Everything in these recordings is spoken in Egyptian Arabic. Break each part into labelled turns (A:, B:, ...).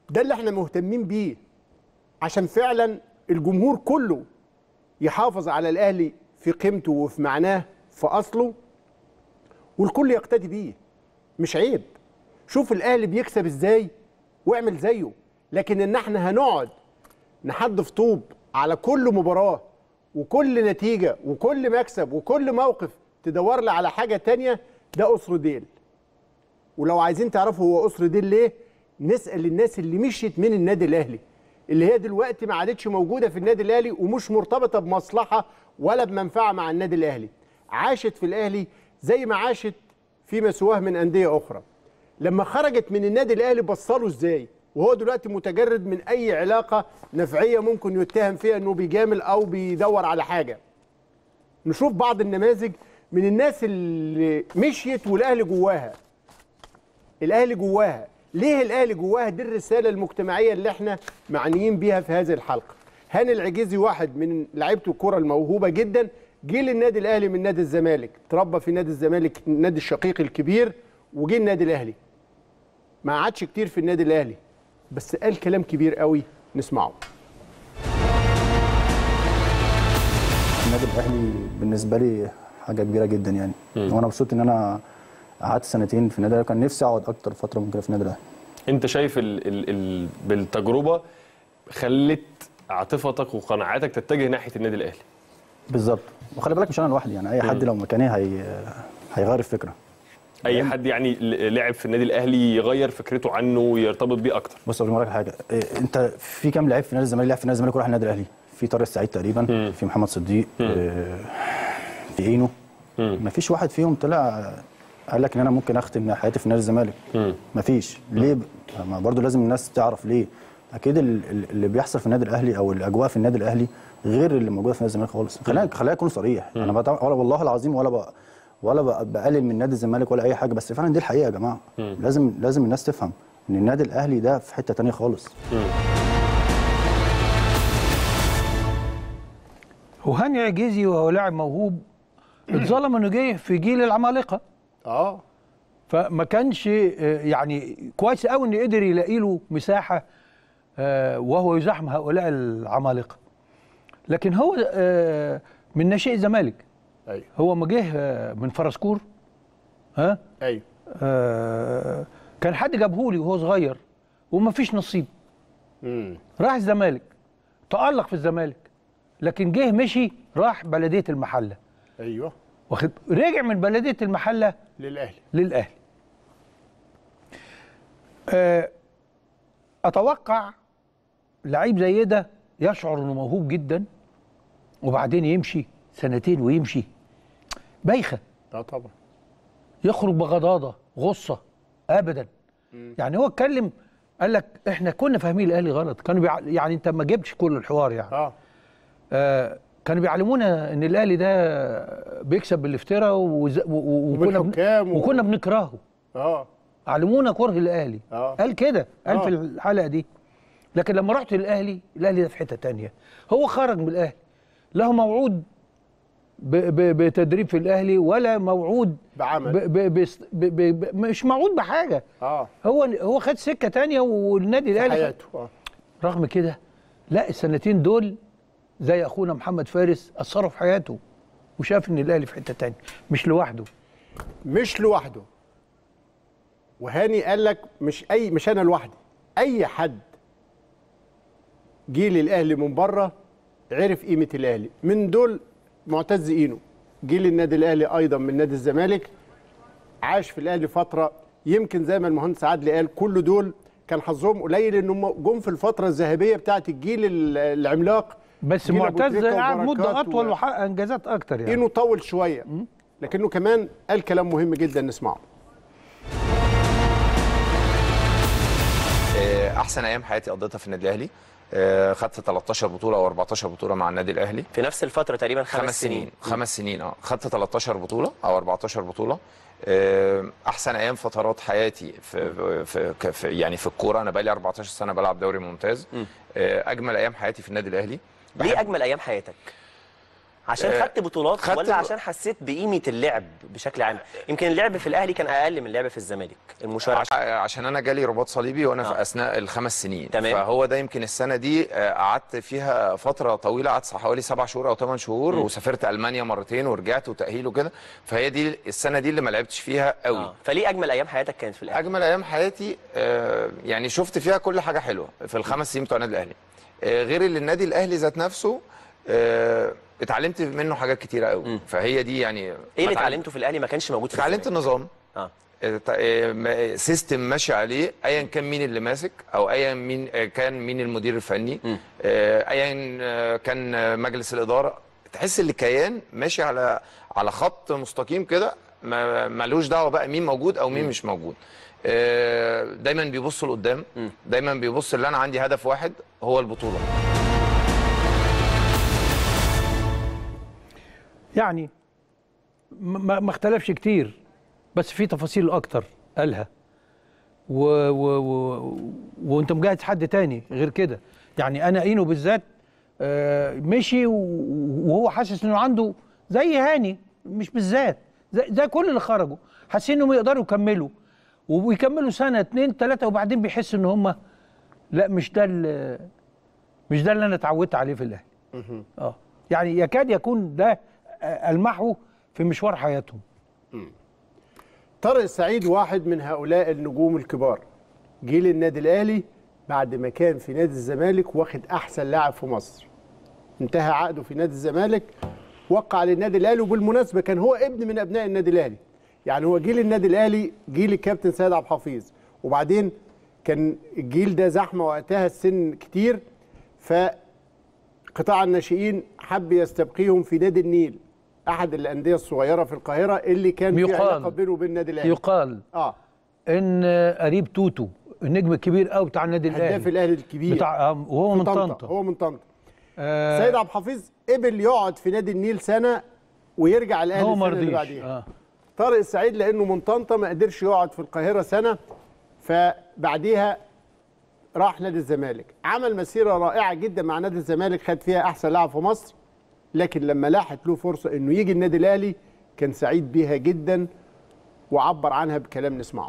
A: ده اللي احنا مهتمين بيه عشان فعلا الجمهور كله يحافظ على الاهلي في قيمته وفي معناه في اصله والكل يقتدي بيه مش عيب شوف الاهلي بيكسب ازاي واعمل زيه لكن ان احنا هنقعد نحدف طوب على كل مباراه وكل نتيجه وكل مكسب وكل موقف تدور لي على حاجه تانية ده اسر ديل ولو عايزين تعرفوا هو اسر ديل ليه نسال الناس اللي مشيت من النادي الاهلي اللي هي دلوقتي ما عادتش موجوده في النادي الاهلي ومش مرتبطه بمصلحه ولا بمنفعه مع النادي الاهلي عاشت في الاهلي زي ما عاشت في مسواه من انديه اخرى لما خرجت من النادي الاهلي بصله ازاي وهو دلوقتي متجرد من اي علاقه نفعيه ممكن يتهم فيها انه بيجامل او بيدور على حاجه نشوف بعض النماذج من الناس اللي مشيت والاهلي جواها الاهلي جواها ليه الاهلي جواها دي الرساله المجتمعيه اللي احنا معنيين بيها في هذه الحلقه هاني العجيزي واحد من لعيبه الكره الموهوبه جدا جه للنادي الاهلي من نادي الزمالك تربى في نادي الزمالك النادي الشقيق الكبير وجه النادي الاهلي ما قعدش كتير في النادي الاهلي بس قال كلام كبير قوي نسمعه
B: النادي الاهلي بالنسبه لي حاجه كبيره جدا يعني وانا مبسوط ان انا قعدت سنتين في النادي الاهلي كان نفسي اقعد اكتر فتره ممكنه في النادي الاهلي
C: انت شايف ال ال ال بالتجربه خلت عاطفتك وقناعاتك تتجه ناحيه النادي الاهلي
B: بالظبط وخلي بالك مش انا لوحدي يعني اي حد لو مكاني هي هيغير الفكره
C: اي حد يعني ل- لعب في النادي الاهلي يغير فكرته عنه ويرتبط بيه اكتر
B: بص اقول لك حاجه إيه، انت في كام لعيب في نادي الزمالك لعب في نادي الزمالك وراح النادي الاهلي في طارق السعيد تقريبا في محمد صديق إيه، في اينو ما فيش واحد فيهم طلع قال لك ان انا ممكن اختم حياتي في نادي الزمالك ما فيش ليه ما برضو لازم الناس تعرف ليه اكيد ال- ال- اللي بيحصل في النادي الاهلي او الاجواء في النادي الاهلي غير اللي موجوده في نادي الزمالك خالص خلينا خلينا اكون صريح انا بتع- ولا والله العظيم ولا بقى ولا بق- بقلل من نادي الزمالك ولا اي حاجه بس فعلا دي الحقيقه يا جماعه لازم لازم الناس تفهم ان النادي الاهلي ده في حته تانية خالص
D: وهاني عجيزي وهو لاعب موهوب اتظلم انه جه في جيل العمالقه
A: اه
D: فما كانش آه، يعني كويس قوي انه قدر يلاقي له مساحه آه، وهو يزاحم هؤلاء العمالقه لكن هو آه، من ناشئ الزمالك
A: ايوه
D: هو ما جه آه، من فرسكور ها
A: ايوه
D: آه، كان حد جابه لي وهو صغير وما فيش نصيب
A: امم
D: راح الزمالك تألق في الزمالك لكن جه مشي راح بلديه المحله
A: ايوه
D: واخد رجع من بلديه المحله
A: للاهلي
D: للاهلي آه، اتوقع لعيب زي ده يشعر انه موهوب جدا وبعدين يمشي سنتين ويمشي بايخه
A: اه طبعا
D: يخرج بغضاضه غصه ابدا يعني هو اتكلم قال لك احنا كنا فاهمين الاهلي غلط كانوا بيع... يعني انت ما جبتش كل الحوار يعني
A: اه
D: آه كانوا بيعلمونا ان الاهلي ده بيكسب بالافتراء وز... و... و... وكنا
A: وبالحكام و-
D: وكنا بنكرهه
A: اه
D: علمونا كره الاهلي
A: آه.
D: قال كده قال
A: آه.
D: في الحلقه دي لكن لما رحت للاهلي الاهلي ده في حته تانية هو خرج من الاهلي له موعود ب... ب... بتدريب في الاهلي ولا موعود
A: بعمل.
D: ب... ب... بس- ب... ب... ب... مش موعود بحاجه
A: اه
D: هو هو خد سكه تانية والنادي
A: في
D: الاهلي خد-
A: حياته اه
D: رغم كده لا السنتين دول زي اخونا محمد فارس اثروا في حياته وشاف ان الاهلي في حته تانية مش لوحده
A: مش لوحده وهاني قال لك مش اي مش انا لوحدي اي حد جه للاهلي من بره عرف قيمه الاهلي من دول معتز اينو جه للنادي الاهلي ايضا من نادي الزمالك عاش في الاهلي فتره يمكن زي ما المهندس عادل قال كل دول كان حظهم قليل انهم جم في الفتره الذهبيه بتاعت الجيل ال- العملاق
D: بس
A: جيل أبو
D: معتز
A: تريكة
D: قعد مده
A: وبركات
D: اطول
A: و-
D: وحقق انجازات اكتر يعني
A: اينو طول شويه لكنه كمان قال كلام مهم جدا نسمعه
E: آه، احسن ايام حياتي قضيتها في النادي الاهلي آه، خدت 13 بطوله او 14 بطوله مع النادي الاهلي
F: في نفس الفتره تقريبا خمس,
E: خمس سنين خمس سنين اه خدت 13 بطوله او 14 بطوله آه، احسن ايام فترات حياتي في, في, في, في يعني في الكوره انا بقالي 14 سنه بلعب دوري ممتاز آه، اجمل ايام حياتي في النادي الاهلي
F: ليه اجمل ايام حياتك عشان
E: آه،
F: خدت بطولات
E: خدت
F: ولا
E: ب-
F: عشان حسيت بقيمه اللعب بشكل عام يمكن اللعب في الاهلي كان اقل من اللعب في الزمالك المشاركه
E: عش- عشان انا جالي رباط صليبي وانا
F: آه.
E: في اثناء الخمس سنين
F: تمام.
E: فهو ده يمكن السنه دي آه، قعدت فيها فتره طويله قعدت حوالي سبع شهور او ثمان شهور وسافرت المانيا مرتين ورجعت وتاهيل وكده فهي دي السنه دي اللي ما لعبتش فيها قوي
F: آه. فليه اجمل ايام حياتك كانت في الاهلي
E: اجمل ايام حياتي آه، يعني شفت فيها كل حاجه حلوه في الخمس سنين بتوع النادي الاهلي آه، غير اللي النادي الاهلي ذات نفسه آه، اتعلمت منه حاجات كتيره قوي فهي دي يعني
F: ايه
E: ما
F: اللي
E: اتعلم-
F: اتعلمته في الاهلي ما كانش موجود في
E: اتعلمت
F: الزمالك؟
E: النظام
F: اه
E: آه، ت- آه، م- سيستم ماشي عليه ايا كان مين اللي ماسك او ايا مين آه، كان مين المدير الفني آه، ايا آه، كان آه، مجلس الاداره تحس ان الكيان ماشي على على خط مستقيم كده ما- ملوش دعوه بقى مين موجود او مين مش موجود آه، دايما بيبصوا لقدام دايما بيبص اللي انا عندي هدف واحد هو البطوله
D: يعني ما ما اختلفش كتير بس في تفاصيل اكتر قالها و و و وانت مجهز حد تاني غير كده يعني انا اينو بالذات آه، مشي و- وهو حاسس انه عنده زي هاني مش بالذات زي, زي كل اللي خرجوا حاسين انهم يقدروا يكملوا ويكملوا سنه اتنين تلاته وبعدين بيحس ان هم لا مش ده ال- مش ده اللي انا اتعودت عليه في الاهلي اه يعني يكاد يكون ده آه، المحو في مشوار حياتهم
A: طارق السعيد واحد من هؤلاء النجوم الكبار جيل النادي الاهلي بعد ما كان في نادي الزمالك واخد احسن لاعب في مصر انتهى عقده في نادي الزمالك وقع للنادي الاهلي وبالمناسبه كان هو ابن من ابناء النادي الاهلي يعني هو جيل النادي الاهلي جيل الكابتن سيد عبد الحفيظ وبعدين كان الجيل ده زحمه وقتها السن كتير فقطاع الناشئين حب يستبقيهم في نادي النيل احد الانديه الصغيره في القاهره اللي كان في
D: يقال.
A: علاقه بينه وبين النادي الاهلي
D: يقال
A: اه
D: ان قريب توتو النجم الكبير قوي بتاع النادي
A: هداف
D: الاهلي
A: الاهلي الكبير
D: بتاع آه، وهو من
A: طنطا
D: طنطا
A: هو من طنطا
D: آه،
A: سيد عبد الحفيظ قبل يقعد في نادي النيل سنه ويرجع الاهلي
D: هو ما
A: السنه اللي
D: رضيش
A: بعديها
D: آه.
A: طارق السعيد لانه من طنطا ما قدرش يقعد في القاهره سنه فبعديها راح نادي الزمالك عمل مسيره رائعه جدا مع نادي الزمالك خد فيها احسن لاعب في مصر لكن لما لاحت له فرصه انه يجي النادي الاهلي كان سعيد بيها جدا وعبر عنها بكلام نسمعه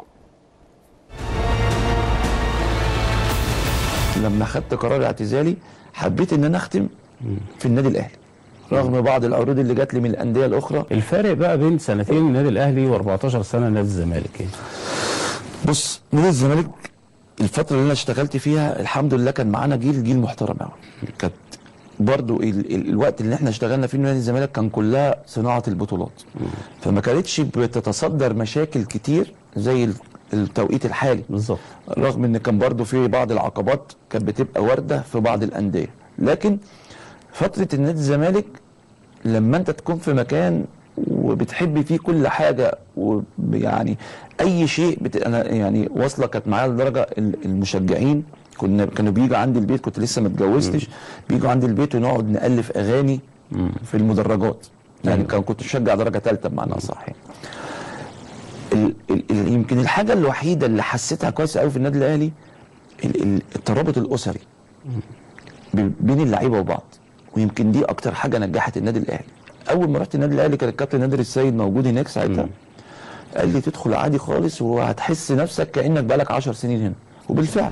G: لما خدت قرار اعتزالي حبيت ان انا اختم في النادي الاهلي رغم بعض العروض اللي جات لي من الانديه الاخرى
H: الفرق بقى بين سنتين النادي الاهلي و14 سنه نادي الزمالك ايه؟
G: بص نادي الزمالك الفتره اللي انا اشتغلت فيها الحمد لله كان معانا جيل جيل محترم قوي كانت برضو ال ال الوقت اللي احنا اشتغلنا فيه نادي الزمالك كان كلها صناعه البطولات فما كانتش بتتصدر مشاكل كتير زي ال- التوقيت الحالي
H: بالظبط
G: رغم ان كان برضو في بعض العقبات كانت بتبقى وارده في بعض الانديه لكن فتره النادي الزمالك لما انت تكون في مكان وبتحب فيه كل حاجه ويعني اي شيء بت... انا يعني واصله كانت معايا لدرجه ال- المشجعين كنا كانوا بيجوا عندي البيت كنت لسه ما اتجوزتش بيجوا عندي البيت ونقعد نالف اغاني في المدرجات يعني كان كنت بشجع درجه ثالثه بمعنى اصح يعني. ال... ال... ال... يمكن الحاجه الوحيده اللي حسيتها كويس قوي في النادي الاهلي ال... ال... الترابط الاسري ب- بين اللعيبه وبعض ويمكن دي اكتر حاجه نجحت النادي الاهلي اول ما رحت النادي الاهلي كان الكابتن نادر السيد موجود هناك ساعتها قال لي تدخل عادي خالص وهتحس نفسك كانك بقالك 10 سنين هنا وبالفعل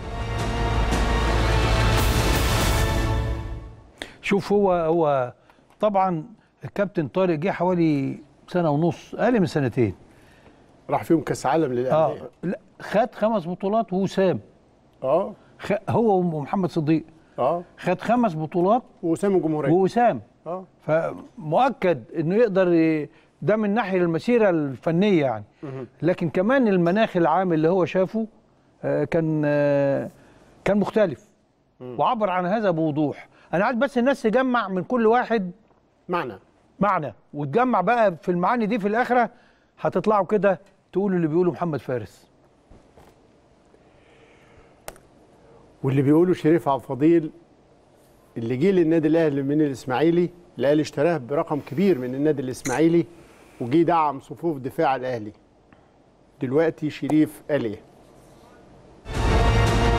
D: شوف هو هو طبعا الكابتن طارق جه حوالي سنه ونص اقل من سنتين
A: راح فيهم كاس عالم
D: اه
A: للانديه
D: لا خد خمس بطولات وسام
A: اه
D: خ... هو ومحمد صديق
A: اه
D: خد خمس بطولات
A: وسام الجمهوريه
D: ووسام
A: اه
D: فمؤكد انه يقدر ي... ده من ناحيه المسيره الفنيه يعني لكن كمان المناخ العام اللي هو شافه آه، كان آه، كان مختلف وعبر عن هذا بوضوح انا عايز بس الناس تجمع من كل واحد
A: معنى
D: معنى وتجمع بقى في المعاني دي في الاخره هتطلعوا كده تقولوا اللي بيقوله محمد فارس
A: واللي بيقوله شريف عبد الفضيل اللي جه للنادي الاهلي من الاسماعيلي الاهلي اشتراه برقم كبير من النادي الاسماعيلي وجه دعم صفوف دفاع الاهلي دلوقتي شريف قال ايه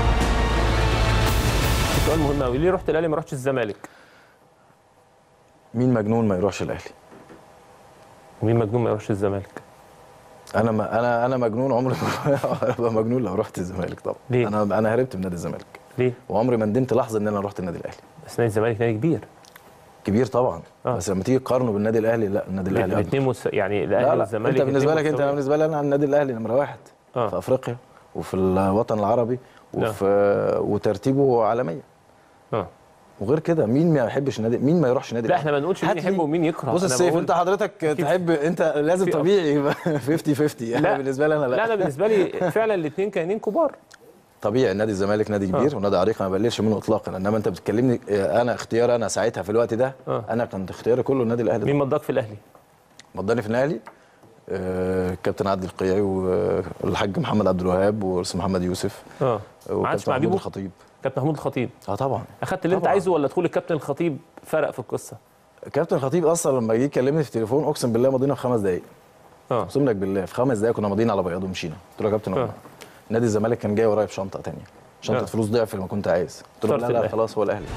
C: سؤال مهم قوي ليه رحت الاهلي ما رحتش الزمالك
I: مين مجنون ما يروحش الاهلي
C: ومين مجنون ما يروحش الزمالك
I: انا ما انا انا مجنون عمري ما ابقى مجنون لو رحت الزمالك طبعا
C: ليه؟
I: انا انا هربت من نادي الزمالك
C: ليه؟
I: وعمري ما ندمت لحظه ان انا رحت النادي الاهلي
C: بس نادي الزمالك نادي كبير
I: كبير طبعا
C: آه.
I: بس لما تيجي تقارنه بالنادي الاهلي لا النادي الاهلي أكبر.
C: الاثنين مس... يعني الاهلي
I: لا لا
C: والزمالك
I: انت بالنسبه
C: الاتنين
I: لك انت
C: مستوى-
I: أنا بالنسبه لي انا النادي الاهلي نمره واحد
C: آه.
I: في افريقيا وفي الوطن العربي
C: لا.
I: وفي وترتيبه عالميا
C: اه
I: وغير كده مين ما يحبش نادي مين ما يروحش نادي
C: لا
I: الأهلي؟
C: احنا ما نقولش مين
I: هات لي-
C: يحب ومين يكره
I: بص
C: أنا
I: السيف
C: بقول-
I: انت حضرتك تحب انت لازم
C: في-
I: طبيعي يبقى 50 50 انا
C: لا.
I: بالنسبه لي انا لا,
C: لا انا بالنسبه لي فعلا الاثنين كيانين كبار
I: طبيعي نادي الزمالك نادي كبير
C: آه.
I: ونادي عريق انا ما بقللش منه اطلاقا انما انت بتكلمني اه، انا اختيار انا ساعتها في الوقت ده
C: آه.
I: انا كنت اختياري كله النادي الاهلي
C: مين مضاك في الاهلي؟
I: مضاني في الاهلي آه، الكابتن عادل القيعي والحاج محمد عبد الوهاب والاستاذ محمد يوسف
C: اه ما عادش
I: وكابتن
C: مع
I: محمود
C: بيبو
I: الخطيب
C: كابتن محمود الخطيب
I: اه طبعا
C: اخدت اللي انت
I: طبعاً.
C: عايزه ولا دخول الكابتن الخطيب فرق في القصه؟
I: كابتن الخطيب اصلا لما جه يكلمني في التليفون اقسم بالله مضينا في خمس دقائق
C: اه
I: اقسم لك بالله في خمس دقائق كنا ماضيين على بياض ومشينا قلت له يا كابتن
C: آه.
I: نادي الزمالك كان جاي ورايا بشنطه ثانيه شنطه
C: آه.
I: فلوس ضعف لما كنت عايز قلت له
C: اخترت
I: لا لا
C: الأهلي.
I: خلاص هو الاهلي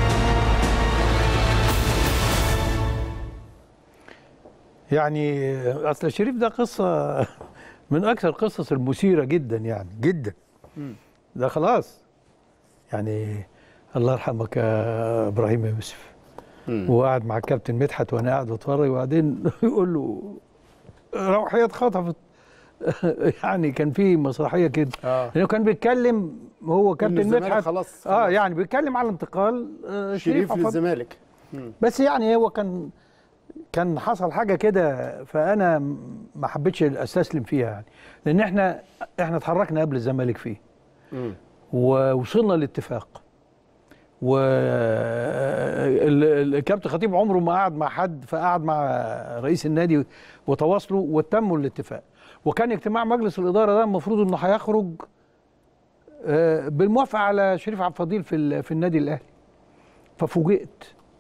D: يعني اصل شريف ده قصه من اكثر القصص المثيره جدا يعني جدا ده خلاص يعني الله يرحمك يا ابراهيم يوسف وقعد مع الكابتن مدحت وانا قاعد بتفرج وبعدين يقول له روحيه اتخطفت يعني كان في مسرحيه كده
A: اه
D: لانه كان بيتكلم هو
A: إن
D: كابتن
A: الزمالك
D: مدحت
A: خلاص
D: اه
A: خلاص.
D: يعني بيتكلم على انتقال آه، شريف
A: شريف
D: عفض
A: للزمالك
D: بس يعني هو كان كان حصل حاجه كده فانا ما حبيتش استسلم فيها يعني لان احنا احنا اتحركنا قبل الزمالك فيه ووصلنا لاتفاق و ال- ال- الكابتن خطيب عمره ما قعد مع حد فقعد مع رئيس النادي وتواصلوا وتموا الاتفاق وكان اجتماع مجلس الاداره ده المفروض انه هيخرج آه، بالموافقه على شريف عبد الفضيل في ال- في النادي الاهلي ففوجئت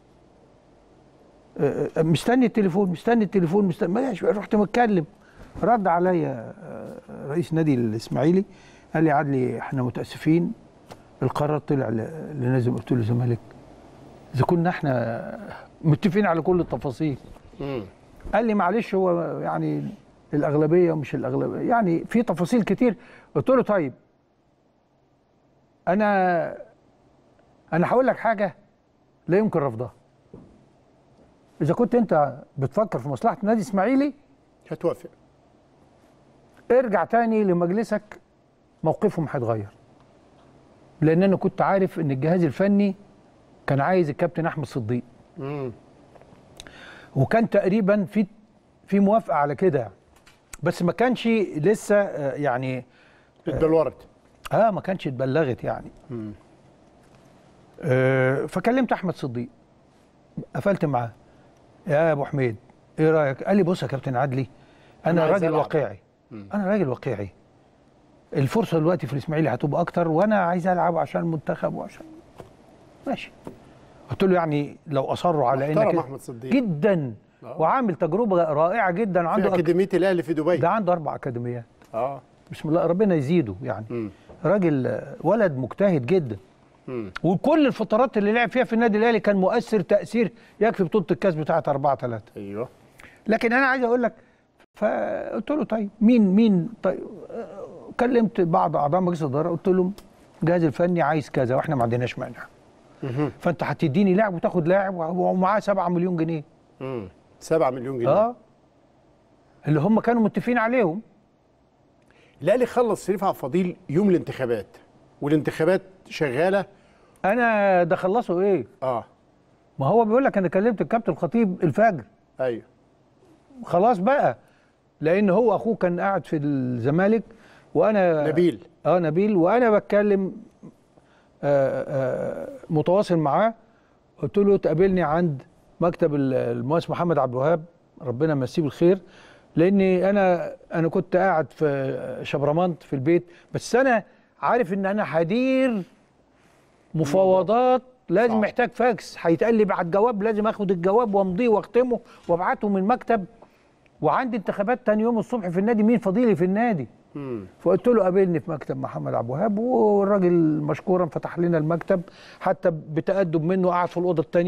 D: آه، آه، مستني التليفون مستني التليفون مستني ماشي رحت متكلم رد عليا آه، رئيس نادي الاسماعيلي قال لي عدلي احنا متاسفين القرار طلع ل- لنازم قلت له الزمالك اذا كنا احنا متفقين على كل التفاصيل قال لي معلش هو يعني الاغلبيه ومش الاغلبيه يعني في تفاصيل كتير قلت له طيب انا انا هقول لك حاجه لا يمكن رفضها اذا كنت انت بتفكر في مصلحه النادي الاسماعيلي
A: هتوافق
D: ارجع تاني لمجلسك موقفهم هيتغير لان انا كنت عارف ان الجهاز الفني كان عايز الكابتن احمد صديق وكان تقريبا في في موافقه على كده بس ما كانش لسه آه، يعني
A: اتبلورت
D: اه ما كانش اتبلغت يعني آه فكلمت احمد صديق قفلت معاه يا ابو حميد ايه رايك قال لي بص يا كابتن عدلي
A: أنا
D: انا
A: عايز
D: راجل
A: ألعب.
D: واقعي انا راجل واقعي الفرصه دلوقتي في الاسماعيلي هتبقى اكتر وانا عايز العب عشان المنتخب وعشان ماشي قلت له يعني لو اصروا على
A: محترم
D: انك
A: أحمد صديق.
D: جدا وعامل تجربه رائعه جدا
A: في
D: عنده أك...
A: اكاديميه الاهلي في دبي
D: ده عنده اربع اكاديميات
A: اه
D: بسم الله ربنا يزيده يعني
A: مم.
D: راجل آه، ولد مجتهد جدا
A: مم.
D: وكل الفترات اللي لعب فيها في النادي الاهلي كان مؤثر تاثير يكفي بطوله الكاس بتاعه 4 3
A: ايوه
D: لكن انا عايز اقول لك فقلت له طيب مين مين طيب آه، كلمت بعض اعضاء مجلس الاداره قلت لهم الجهاز الفني عايز كذا واحنا ما عندناش مانع فانت هتديني لاعب وتاخد لاعب ومعاه 7 مليون جنيه
A: مم. 7 مليون جنيه
D: اه اللي هم كانوا متفقين عليهم
A: الاهلي خلص شريف عبد الفضيل يوم الانتخابات والانتخابات شغاله
D: انا ده خلصوا ايه
A: اه
D: ما هو بيقول لك انا كلمت الكابتن الخطيب الفجر
A: ايوه
D: خلاص بقى لان هو اخوه كان قاعد في الزمالك وانا
A: نبيل
D: اه نبيل وانا بتكلم آه آه متواصل معاه قلت له تقابلني عند مكتب ال- المهندس محمد عبد الوهاب ربنا يمسيه بالخير لاني انا انا كنت قاعد في شبرمنت في البيت بس انا عارف ان انا هدير مفاوضات لازم
A: صعب.
D: محتاج فاكس هيتقال لي بعد جواب لازم اخد الجواب وامضيه واختمه وابعته من المكتب وعندي انتخابات تاني يوم الصبح في النادي مين فضيلي في النادي
A: مم.
D: فقلت له قابلني في مكتب محمد عبد الوهاب والراجل مشكورا فتح لنا المكتب حتى بتأدب منه قعد في الأوضة الثانية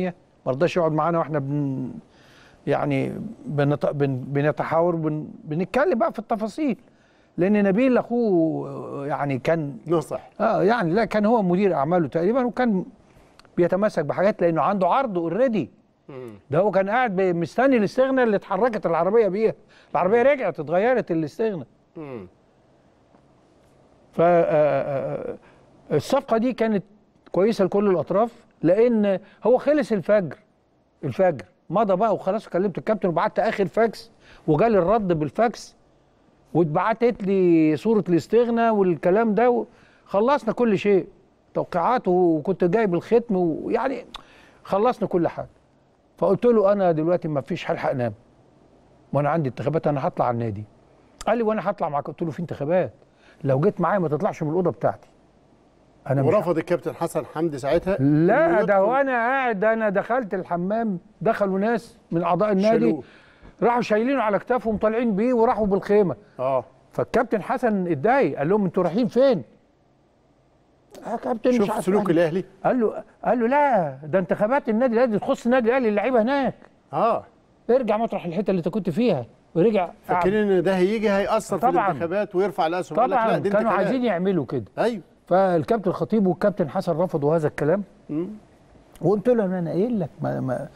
D: ما رضاش يقعد معانا واحنا بن يعني بنت... بن... بنتحاور بن... بنتكلم بقى في التفاصيل لان نبيل اخوه يعني كان
A: نصح
D: اه يعني لا كان هو مدير اعماله تقريبا وكان بيتمسك بحاجات لانه عنده عرض اوريدي ده هو كان قاعد ب- مستني الاستغنى اللي اتحركت العربيه بيها العربيه رجعت اتغيرت الاستغنى ف آه، آه، الصفقه دي كانت كويسه لكل الاطراف لان هو خلص الفجر الفجر مضى بقى وخلاص كلمت الكابتن وبعت اخر فاكس وجالي الرد بالفاكس واتبعتت لي صوره الاستغنى والكلام ده خلصنا كل شيء توقيعات وكنت جايب الختم ويعني خلصنا كل حاجه فقلت له انا دلوقتي ما فيش هلحق انام وانا عندي انتخابات انا هطلع على النادي قال لي وانا هطلع معاك قلت له في انتخابات لو جيت معايا ما تطلعش من الاوضه بتاعتي انا مش
A: ورفض الكابتن حسن حمدي ساعتها
D: لا
A: إنه
D: ده
A: يدخل-
D: وانا قاعد انا دخلت الحمام دخلوا ناس من اعضاء النادي
A: شالوه.
D: راحوا شايلينه على كتافهم طالعين بيه وراحوا بالخيمه
A: اه
D: فالكابتن حسن اتضايق قال لهم انتوا رايحين فين؟ يا كابتن مش
A: شوف
D: عارف
A: سلوك
D: يعني.
A: الاهلي
D: قال له قال له لا ده انتخابات النادي الاهلي تخص النادي الاهلي اللعيبه هناك
A: اه
D: ارجع مطرح الحته اللي انت كنت فيها ورجع قعد.
A: فاكرين ان ده هيجي هيأثر في
D: طبعاً.
A: الانتخابات ويرفع الاسهم قال لك لا
D: طبعا
A: دي
D: كانوا
A: انتخابات.
D: عايزين يعملوا كده
A: ايوه
D: فالكابتن الخطيب والكابتن حسن رفضوا هذا الكلام وقلت له انا قايل لك ما ما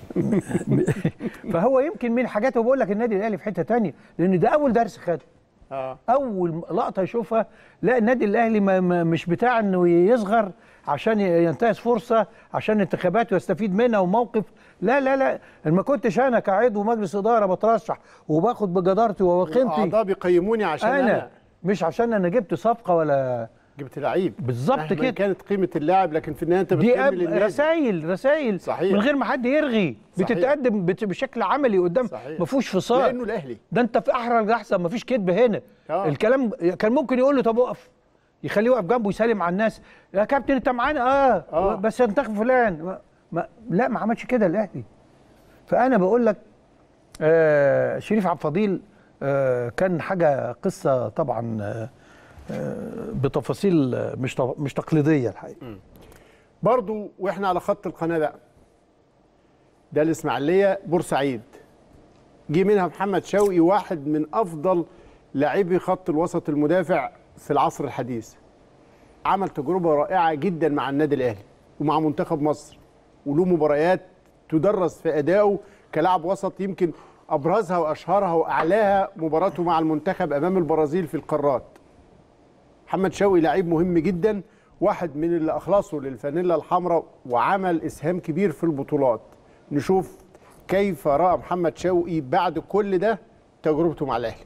D: فهو يمكن من حاجاته بقول لك النادي الاهلي في حته تانية لان ده اول درس خده
A: اه
D: اول لقطه يشوفها لا النادي الاهلي ما ما مش بتاع انه يصغر عشان ينتهز فرصه عشان انتخابات ويستفيد منها وموقف لا لا لا ما كنتش انا كعضو مجلس اداره بترشح وباخد بجدارتي وقيمتي
A: اعضاء بيقيموني عشان انا,
D: انا مش عشان انا جبت صفقه ولا
A: جبت لعيب
D: بالظبط
A: مهما
D: كده.
A: كانت قيمه اللاعب لكن في النهايه انت
D: دي
A: بتكمل النادي
D: رسائل رسائل
A: صحيح.
D: من غير ما حد يرغي
A: صحيح.
D: بتتقدم بت- بشكل عملي قدام
A: صحيح.
D: ما فيهوش فصال
A: لانه الاهلي
D: ده انت في احرج احسن ما فيش كذب هنا
A: آه.
D: الكلام كان ممكن يقول له طب اقف يخليه يقف جنبه يسلم على الناس يا كابتن انت معانا اه,
A: آه.
D: بس انتخب فلان ما ما لا ما عملش كده الاهلي فانا بقول لك آه شريف عبد الفضيل آه كان حاجه قصه طبعا آه آه بتفاصيل آه، مش ط- مش تقليديه الحقيقه
A: برضو واحنا على خط القناه بقى ده الاسماعيليه بورسعيد جه منها محمد شوقي واحد من افضل لاعبي خط الوسط المدافع في العصر الحديث عمل تجربه رائعه جدا مع النادي الاهلي ومع منتخب مصر وله مباريات تدرس في ادائه كلاعب وسط يمكن ابرزها واشهرها واعلاها مباراته مع المنتخب امام البرازيل في القارات محمد شوقي لعيب مهم جدا واحد من اللي اخلصوا للفانيلا الحمراء وعمل اسهام كبير في البطولات نشوف كيف راى محمد شوقي بعد كل ده تجربته مع الاهلي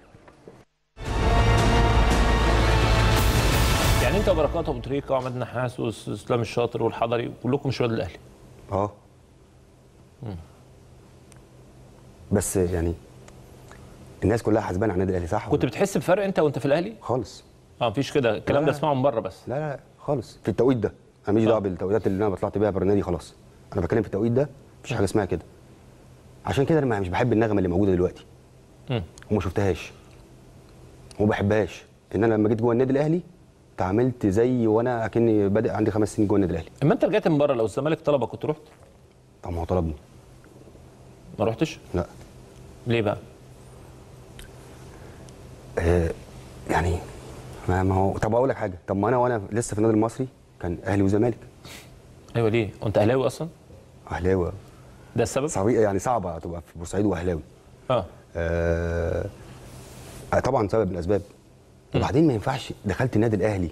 J: يعني انت وبركات ابو تريكه وعماد نحاس واسلام الشاطر والحضري كلكم مش ولاد الاهلي
K: اه بس يعني الناس كلها حسبانه على النادي الاهلي صح
J: كنت بتحس بفرق انت وانت في الاهلي؟
K: خالص
J: اه مفيش كده الكلام ده
K: لا.
J: اسمعه من بره بس
K: لا لا خالص في التوقيت ده انا ماليش دعوه بالتوقيتات اللي انا طلعت بيها بره النادي خلاص انا بتكلم في التوقيت ده مفيش حاجه اسمها كده عشان كده انا مش بحب النغمه اللي موجوده دلوقتي
J: مم.
K: وما شفتهاش وما بحبهاش ان انا لما جيت جوه النادي الاهلي تعاملت زي وانا اكني بادئ عندي خمس سنين جوه النادي الاهلي
J: اما انت رجعت من بره لو الزمالك طلبك كنت رحت؟
K: طب ما هو طلبني
J: ما رحتش؟
K: لا
J: ليه بقى؟
K: آه يعني ما ما هو طب اقول لك حاجه طب ما انا وانا لسه في النادي المصري كان اهلي وزمالك
J: ايوه ليه؟ وانت اهلاوي اصلا؟
K: اهلاوي
J: ده السبب؟
K: صعب يعني صعبه تبقى في بورسعيد واهلاوي
J: اه
K: آه آه، طبعا سبب من الاسباب وبعدين ما ينفعش دخلت النادي الاهلي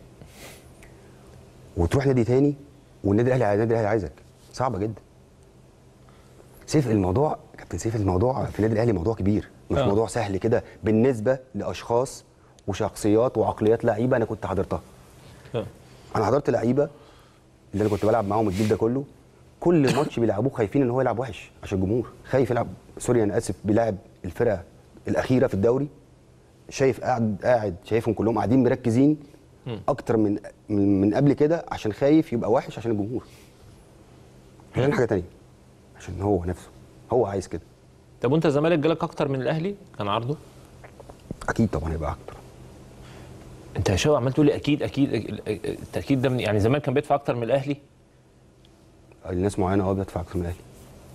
K: وتروح نادي تاني والنادي الاهلي النادي الاهلي عايزك صعبه جدا سيف الموضوع كابتن سيف الموضوع في النادي الاهلي موضوع كبير مش
J: آه.
K: موضوع سهل كده بالنسبه لاشخاص وشخصيات وعقليات لعيبه انا كنت حضرتها
J: آه.
K: انا حضرت لعيبه اللي انا كنت بلعب معاهم الجيل ده كله كل ماتش بيلعبوه خايفين ان هو يلعب وحش عشان الجمهور خايف يلعب سوري انا اسف بيلعب الفرقه الاخيره في الدوري شايف قاعد قاعد شايفهم كلهم قاعدين مركزين اكتر من من, من قبل كده عشان خايف يبقى وحش عشان الجمهور عشان حاجه تانية عشان هو نفسه هو عايز كده
J: طب وانت الزمالك جالك اكتر من الاهلي؟ كان عرضه؟
K: اكيد طبعا هيبقى اكتر
J: انت يا شباب عمال تقول لي اكيد اكيد التاكيد ده من يعني الزمالك كان بيدفع اكتر من الاهلي؟
K: الناس معينه اه بيدفع اكتر من الاهلي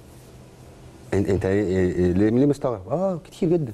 K: انت انت إيه- إيه- ليه ليه مستغرب؟ اه كتير جدا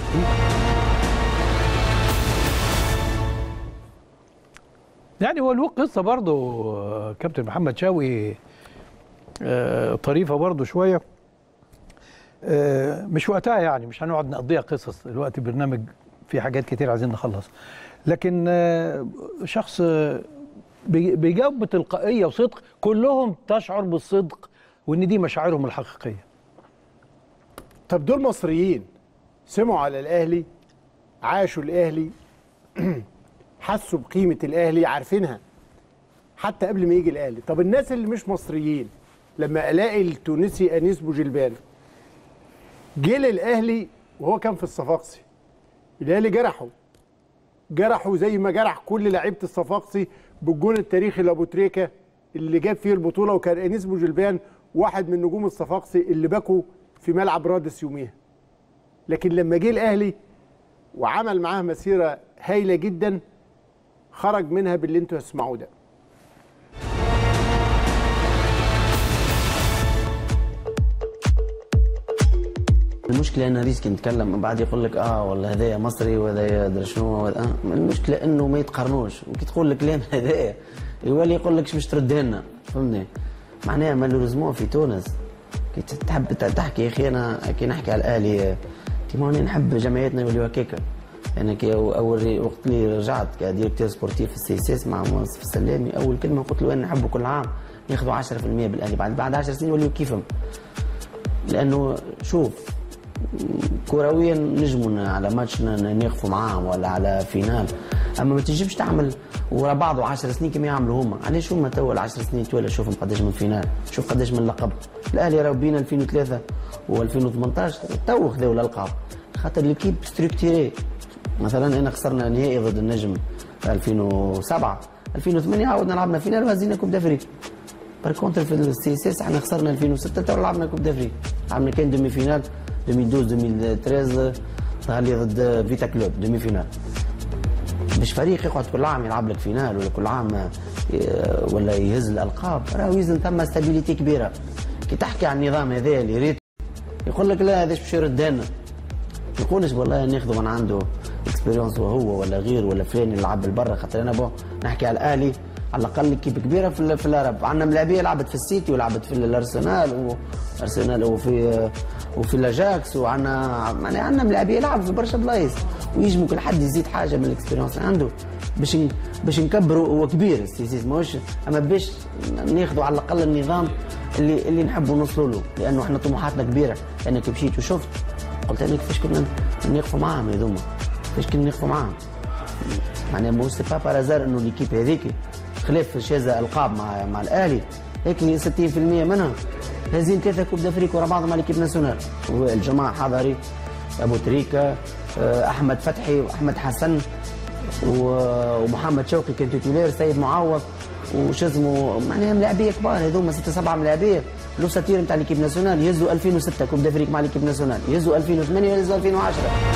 D: يعني هو له قصه برضه آه، كابتن محمد شوقي آه، طريفه برضه شويه آه، مش وقتها يعني مش هنقعد نقضيها قصص الوقت برنامج في حاجات كتير عايزين نخلص لكن آه، شخص آه، بي- بيجاوب بتلقائيه وصدق كلهم تشعر بالصدق وان دي مشاعرهم الحقيقيه
A: طب دول مصريين سمعوا على الاهلي عاشوا الاهلي حسوا بقيمه الاهلي عارفينها حتى قبل ما يجي الاهلي طب الناس اللي مش مصريين لما الاقي التونسي انيس بوجلبان جه للاهلي وهو كان في الصفاقسي الاهلي جرحه جرحه زي ما جرح كل لعيبه الصفاقسي بالجون التاريخي لابو تريكه اللي جاب فيه البطوله وكان انيس بوجلبان واحد من نجوم الصفاقسي اللي بكوا في ملعب رادس يوميها لكن لما جه الاهلي وعمل معاه مسيره هايله جدا خرج منها باللي انتوا هتسمعوه ده
L: المشكله ان ريسك نتكلم من بعد يقول لك اه والله هذايا مصري وهذايا ادري شنو وهذا- آه. المشكله انه ما يتقارنوش وكي تقول لك كلام هذايا يولي يقول لك باش ترد لنا فهمني معناها مالوريزمون في تونس كي تحب تحكي يا اخي انا كي نحكي على الاهلي كيما نحب جمعيتنا يوليو هكاكا انا كي اول وقت اللي رجعت كديريكتور سبورتيف في السي اس اس مع منصف السلامي اول كلمه قلت له انا نحبه كل عام ياخذوا 10% بالاهلي بعد بعد 10 سنين يوليو كيفهم لانه شوف كرويا نجموا على ماتش ن- نقفوا معاهم ولا على فينال اما ما تنجمش تعمل ورا بعض 10 سنين كما يعملوا هما علاش هما توا 10 سنين تولى شوفهم قداش من فينال شوف قداش من لقب الاهلي راهو بين 2003 و2018 تو خذاو الالقاب خاطر ليكيب ستركتيري مثلا انا خسرنا نهائي ضد النجم في 2007 2008 عاودنا لعبنا فينال وهزينا كوب دافريك بار كونتر في السي اس اس احنا خسرنا 2006 تو لعبنا كوب دافريك لعبنا كان دومي فينال 2012 2013 ظهر لي ضد فيتا كلوب دومي فينال مش فريق يقعد كل عام يلعب لك فينال ولا كل عام آه، ولا يهز الالقاب راهو يلزم ثم ستابيليتي كبيره كي تحكي عن النظام هذا اللي ريت يقول لك لا هذاش باش يرد لنا ما يقولش والله ناخذه من عنده اكسبيريونس وهو ولا غير ولا فلان يلعب بالبرا خاطر انا بو نحكي على الاهلي على الاقل كيب كبيره في ال- في العرب عندنا ملاعبيه لعبت في السيتي ولعبت في الارسنال وارسنال وفي وفي الاجاكس وعندنا يعني عندنا ملاعبيه لعب في برشا بلايص ويجموا كل حد يزيد حاجه من الاكسبيريونس اللي عنده باش ن- باش نكبروا هو كبير السيسيس ماهوش اما باش ناخذوا على الاقل النظام اللي اللي نحبوا نوصلوا له لانه احنا طموحاتنا كبيره لانك مشيت وشفت قلت انا كيفاش كنا نقفوا معاهم هذوما كيفاش كنا نقفوا معاهم معناها مو سي با بارازار انه ليكيب هذيك خلاف شاذة القاب مع مع الاهلي لكن 60% منها هازين ثلاثه كوب دافريك ورا بعض مع ليكيب ناسيونال والجماعه حضري ابو تريكه آه، احمد فتحي واحمد حسن و- ومحمد شوقي كان تيتولير سيد معوض وش اسمه معناها ملاعبيه كبار هذوما ستة سبعة ملاعبيه لو ساتير نتاع ليكيب ناسيونال يهزوا 2006 كوب دافريك مع ليكيب ناسيونال يهزوا 2008 يهزوا 2010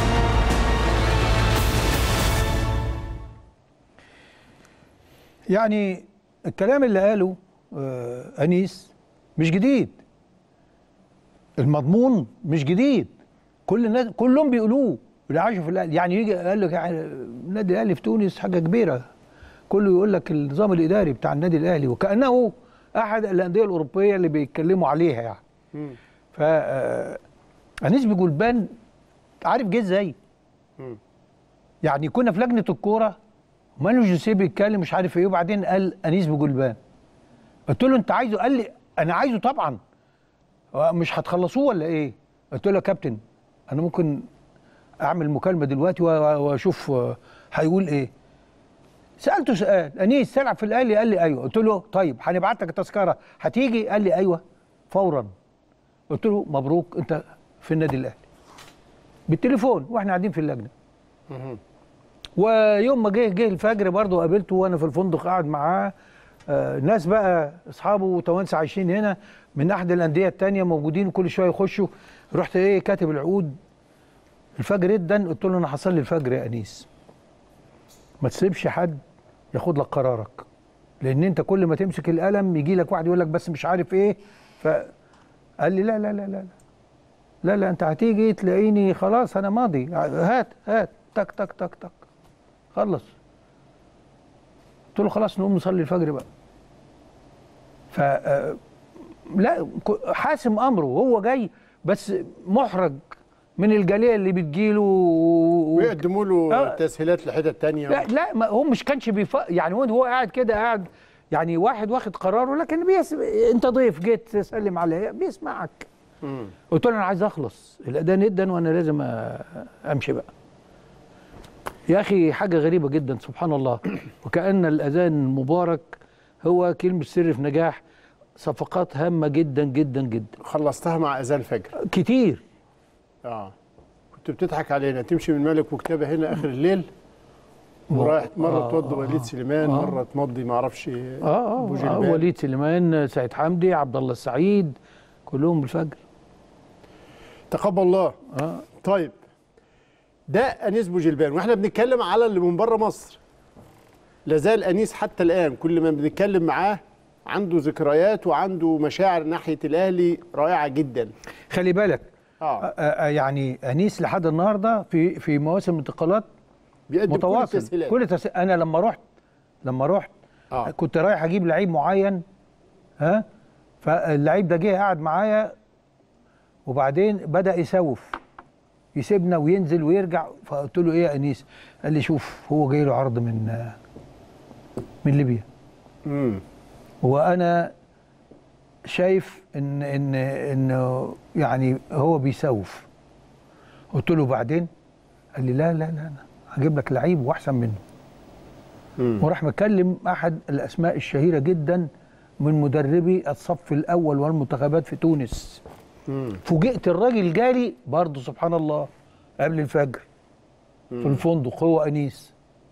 D: يعني الكلام اللي قاله آه انيس مش جديد المضمون مش جديد كل الناس كلهم بيقولوه اللي عاشوا في الاهلي يعني يجي قال لك يعني النادي الاهلي في تونس حاجه كبيره كله يقول لك النظام الاداري بتاع النادي الاهلي وكانه احد الانديه الاوروبيه اللي بيتكلموا عليها يعني ف آه، انيس بجولبان عارف جه ازاي يعني كنا في لجنه الكوره مانو جوزيه بيتكلم مش عارف ايه وبعدين قال انيس بجولبان قلت له انت عايزه قال لي انا عايزه طبعا هو مش هتخلصوه ولا ايه قلت له يا كابتن انا ممكن اعمل مكالمه دلوقتي و- و- واشوف آه، هيقول ايه سالته سؤال انيس تلعب في الاهلي قال لي ايوه قلت له طيب هنبعت لك التذكره هتيجي قال لي ايوه فورا قلت له مبروك انت في النادي الاهلي بالتليفون واحنا قاعدين في اللجنه ويوم ما جه جه الفجر برضه قابلته وانا في الفندق قاعد معاه آه ناس بقى اصحابه وتوانسه عايشين هنا من احد الانديه التانية موجودين كل شويه يخشوا رحت ايه كاتب العقود الفجر جدا قلت له انا هصلي الفجر يا انيس ما تسيبش حد ياخد لك قرارك لان انت كل ما تمسك القلم يجي لك واحد يقول لك بس مش عارف ايه فقال لي لا لا لا لا, لا. لا لا انت هتيجي تلاقيني خلاص انا ماضي هات هات تك تك تك تك خلص قلت له خلاص نقوم نصلي الفجر بقى ف آه، لا ك- حاسم امره وهو جاي بس محرج من الجاليه اللي بتجيله و-
A: ويقدموا له
D: آه.
A: تسهيلات لحتت تانية
D: لا لا ما هو مش كانش بيف يعني هو هو قاعد كده قاعد يعني واحد واخد قراره لكن بيس... انت ضيف جيت تسلم عليه بيسمعك
A: مم.
D: قلت له انا عايز اخلص الاذان ادن وانا لازم أ- امشي بقى يا اخي حاجه غريبه جدا سبحان الله وكان الاذان المبارك هو كلمه سر في نجاح صفقات هامه جدا جدا جدا
A: خلصتها مع اذان الفجر
D: كتير
A: اه كنت بتضحك علينا تمشي من ملك وكتابه هنا اخر الليل ورايح مره
D: آه،
A: تودي
D: آه،
A: وليد سليمان
D: آه.
A: مره تمضي ما اعرفش
D: اه اه,
A: أبو
D: آه
A: جلبان.
D: وليد سليمان سعيد حمدي عبد الله السعيد كلهم بالفجر
A: تقبل الله
D: اه
A: طيب ده انيس بوجلبان واحنا بنتكلم على اللي من بره مصر لازال انيس حتى الان كل ما بنتكلم معاه عنده ذكريات وعنده مشاعر ناحيه الاهلي رائعه جدا
D: خلي بالك
A: اه
D: آه، آه، يعني انيس لحد النهارده في في مواسم الانتقالات
A: بيقدم كل
D: متواصل
A: التسهيلات.
D: كل تس... انا لما رحت لما رحت
A: آه.
D: كنت رايح اجيب لعيب معين ها فاللعيب ده جه قعد معايا وبعدين بدا يسوف يسيبنا وينزل ويرجع فقلت له ايه يا انيس قال لي شوف هو جاي له عرض من آه، من ليبيا
A: امم
D: وانا شايف ان ان انه يعني هو بيسوف قلت له بعدين قال لي لا لا لا لا هجيب لك لعيب واحسن منه وراح مكلم احد الاسماء الشهيره جدا من مدربي الصف الاول والمنتخبات في تونس فوجئت الراجل جالي برضه سبحان الله قبل الفجر في الفندق هو انيس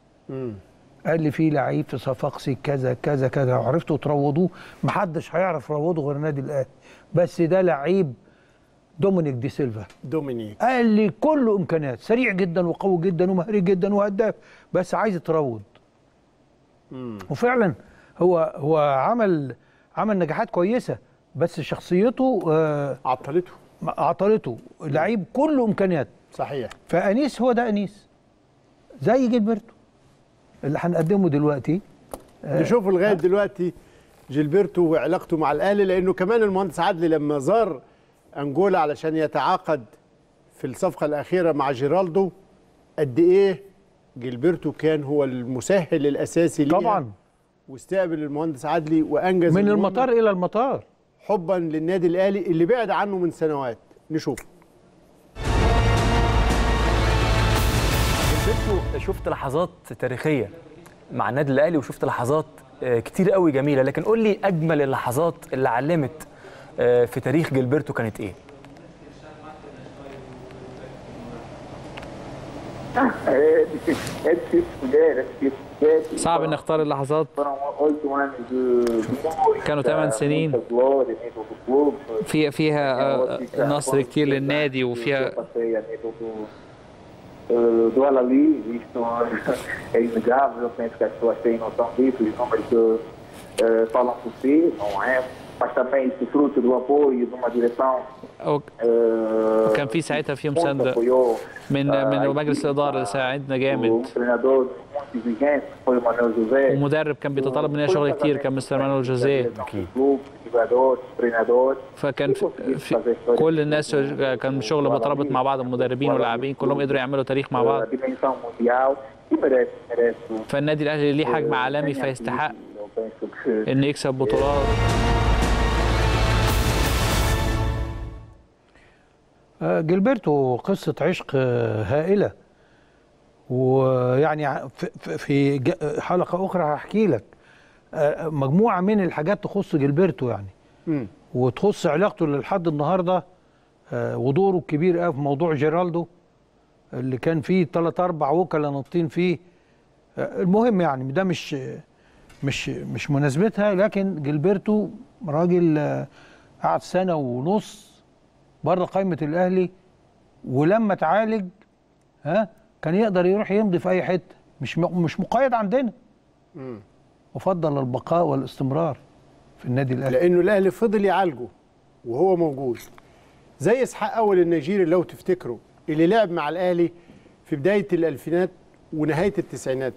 D: قال لي في لعيب في صفاقسي كذا كذا كذا لو عرفتوا تروضوه محدش هيعرف يروضه غير النادي الاهلي بس ده لعيب دومينيك دي سيلفا
A: دومينيك
D: قال لي كله امكانيات سريع جدا وقوي جدا ومهري جدا وهداف بس عايز يتروض وفعلا هو هو عمل عمل نجاحات كويسه بس شخصيته آه
A: عطلته
D: عطلته لعيب كله امكانيات
A: صحيح
D: فانيس هو ده انيس زي جilberto اللي هنقدمه دلوقتي آه،
A: نشوف لغايه دلوقتي جيلبرتو وعلاقته مع الاهلي لانه كمان المهندس عدلي لما زار انجولا علشان يتعاقد في الصفقه الاخيره مع جيرالدو قد ايه جيلبرتو كان هو المسهل الاساسي ليها
D: طبعا
A: واستقبل المهندس عدلي وانجز
D: من
A: المهمة
D: المطار الى المطار
A: حبا للنادي الاهلي اللي بعد عنه من سنوات نشوف
M: شفت شفت لحظات تاريخيه مع النادي الاهلي وشفت لحظات آه، كتير قوي جميله لكن قول لي اجمل اللحظات اللي علمت آه، في تاريخ جilberto كانت ايه
N: É difícil, é difícil escolher, é difícil escolher.
O: صعب ان اختار اللحظات
N: Foram oito anos de glória,
O: كانوا ثمان سنين
N: muita glória a nível do clube.
O: في فيها آه، نصر كتير للنادي وفيها
N: Eu passei a nível do, eh, do Alali, isto é inegável, eu penso que as pessoas têm noção disso, os números que eh, falam por si, não é? Mas também isso fruto do apoio de uma direção
O: أو
N: eh,
O: كان في ساعتها في
N: muito
O: مسانده
N: apoiou
O: من من مجلس الاداره اللي ساعدنا جامد
N: um treinador muito exigente, que foi o Manuel José.
O: ومدرب كان بيتطلب مننا شغل كتير كان مستر مانويل جوزيه
N: clube, jogadores, treinadores.
O: فكان في, في كل الناس كان شغل مترابط مع بعض المدربين واللاعبين كلهم قدروا يعملوا تاريخ مع بعض
N: A dimensão mundial e merece, merece.
O: فالنادي الاهلي ليه حجم عالمي فيستحق
N: Eu penso que
O: ان يكسب بطولات
D: آه، جilberto قصة عشق آه، هائلة ويعني ع- في- في- في ج- حلقة أخرى هحكي لك آه، مجموعة من الحاجات تخص جilberto يعني
A: مم.
D: وتخص علاقته لحد النهارده آه، ودوره الكبير قوي في موضوع جيرالدو اللي كان فيه ثلاث اربع وكلاء ناطين فيه آه، المهم يعني ده مش مش مش مناسبتها لكن جilberto راجل آه، قعد سنه ونص بره قائمه الاهلي ولما اتعالج ها كان يقدر يروح يمضي في اي حته مش م- مش مقيد عندنا
A: مم.
D: وفضل البقاء والاستمرار في النادي الاهلي
A: لانه الاهلي فضل يعالجه وهو موجود زي اسحاق اول النيجيري لو تفتكروا اللي لعب مع الاهلي في بدايه الالفينات ونهايه التسعينات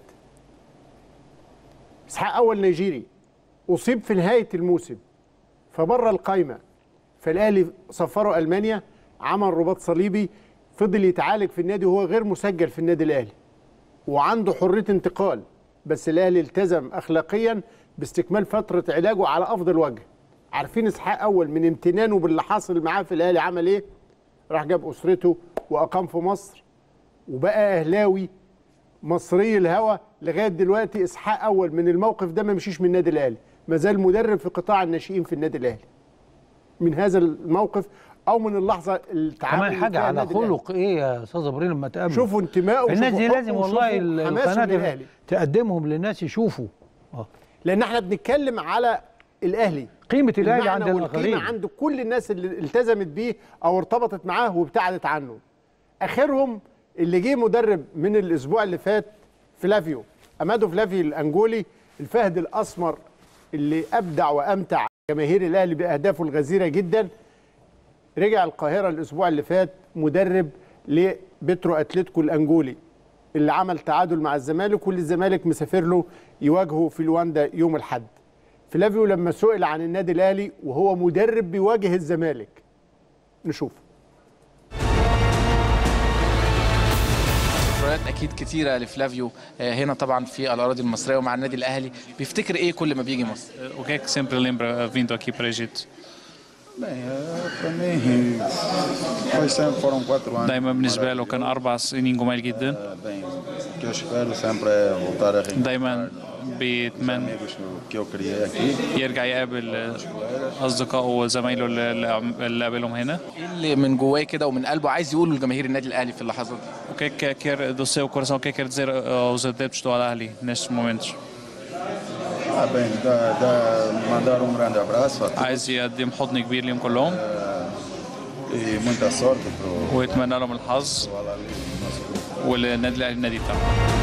A: اسحاق اول نيجيري اصيب في نهايه الموسم فبره القايمه فالاهلي سفره المانيا عمل رباط صليبي فضل يتعالج في النادي وهو غير مسجل في النادي الاهلي وعنده حريه انتقال بس الاهلي التزم اخلاقيا باستكمال فتره علاجه على افضل وجه عارفين اسحاق اول من امتنانه باللي حاصل معاه في الاهلي عمل ايه راح جاب اسرته واقام في مصر وبقى اهلاوي مصري الهوى لغايه دلوقتي اسحاق اول من الموقف ده ما مشيش من النادي الاهلي ما زال مدرب في قطاع الناشئين في النادي الاهلي من هذا الموقف او من اللحظه التعامل
D: كمان
A: اللي
D: حاجه
A: فيها
D: على
A: النادي الأهلي.
D: خلق ايه يا استاذ ابراهيم لما تقابل
A: شوفوا انتمائه
D: الناس دي
A: وشوفوا
D: لازم
A: حبه
D: والله
A: وشوفوا
D: ال-
A: حماسه
D: القناه دي
A: للأهلي.
D: تقدمهم للناس يشوفوا
A: لان احنا بنتكلم على الاهلي
D: قيمه الاهلي
A: المعنى
D: عند
A: والقيمة
D: الاخرين
A: عند كل الناس اللي التزمت بيه او ارتبطت معاه وابتعدت عنه اخرهم اللي جه مدرب من الاسبوع اللي فات فلافيو امادو فلافي الانجولي الفهد الاسمر اللي ابدع وامتع جماهير الاهلي باهدافه الغزيره جدا رجع القاهره الاسبوع اللي فات مدرب لبترو اتلتيكو الانجولي اللي عمل تعادل مع الزمالك واللي الزمالك مسافر له يواجهه في لواندا يوم الاحد فلافيو لما سئل عن النادي الاهلي وهو مدرب بيواجه الزمالك نشوف
P: ذكريات اكيد كتيره لفلافيو آه، هنا طبعا في الاراضي المصريه ومع النادي الاهلي بيفتكر ايه كل ما بيجي مصر
Q: O que é que sempre lembra vindo aqui para o Egito?
R: Bem, eh, para mim foi sempre, foram quatro anos.
Q: دائما بالنسبة له كان أربع سنين جمال جدا
R: Bem, o que eu espero sempre é voltar a reencontrar
Q: دائما بيتمنى
R: que eu criei aqui.
Q: يرجع يقابل أصدقائه وزمايله اللي- اللي قابلهم هنا
P: ايه اللي من جواه كده ومن قلبه عايز يقوله لجماهير النادي الاهلي في اللحظات دي
Q: O que é que quer do seu coração, o que é que quer dizer aos adeptos do Al-Ahli nestes momentos?
R: Ah, bem, dá, dá, mandar um grande abraço a todos
Q: عايز يقدم حضن كبير ليهم كلهم
R: e muita sorte para o
Q: ويتمنى لهم الحظ والنادي الأهلي النادي بتاعهم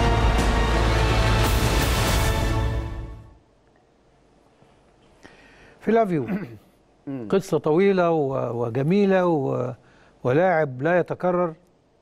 D: فلافيو قصة طويلة و- وجميلة و- ولاعب لا يتكرر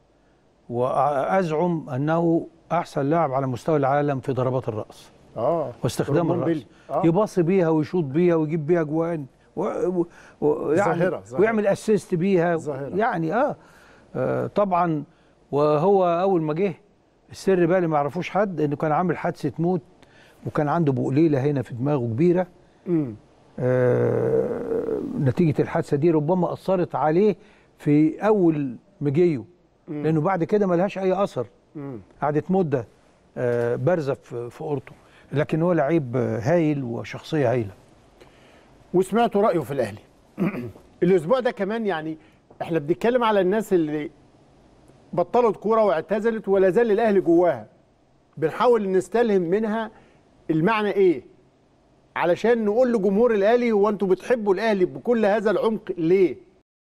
D: وأزعم أنه أحسن لاعب على مستوى العالم في ضربات الرأس
A: اه
D: واستخدام
A: رمان
D: الرأس
A: بيلي. آه.
D: يباصي بيها ويشوط بيها ويجيب بيها جوان و... و... و... يعني
A: ظاهرة، ظاهرة.
D: ويعمل اسيست بيها
A: ظاهرة.
D: يعني آه. اه طبعا وهو اول ما جه السر بقى اللي ما يعرفوش حد انه كان عامل حادثه موت وكان عنده بقليله هنا في دماغه كبيره
A: امم
D: آه، نتيجه الحادثه دي ربما اثرت عليه في اول مجيه
A: مم.
D: لانه بعد كده ما لهاش اي اثر
A: مم.
D: قعدت مده آه، بارزه في في اورته لكن هو لعيب آه، هايل وشخصيه هايله
A: وسمعتوا رايه في الاهلي الاسبوع ده كمان يعني احنا بنتكلم على الناس اللي بطلت كوره واعتزلت ولا زال الاهلي جواها بنحاول نستلهم منها المعنى ايه علشان نقول لجمهور الاهلي هو انتوا بتحبوا الاهلي بكل هذا العمق ليه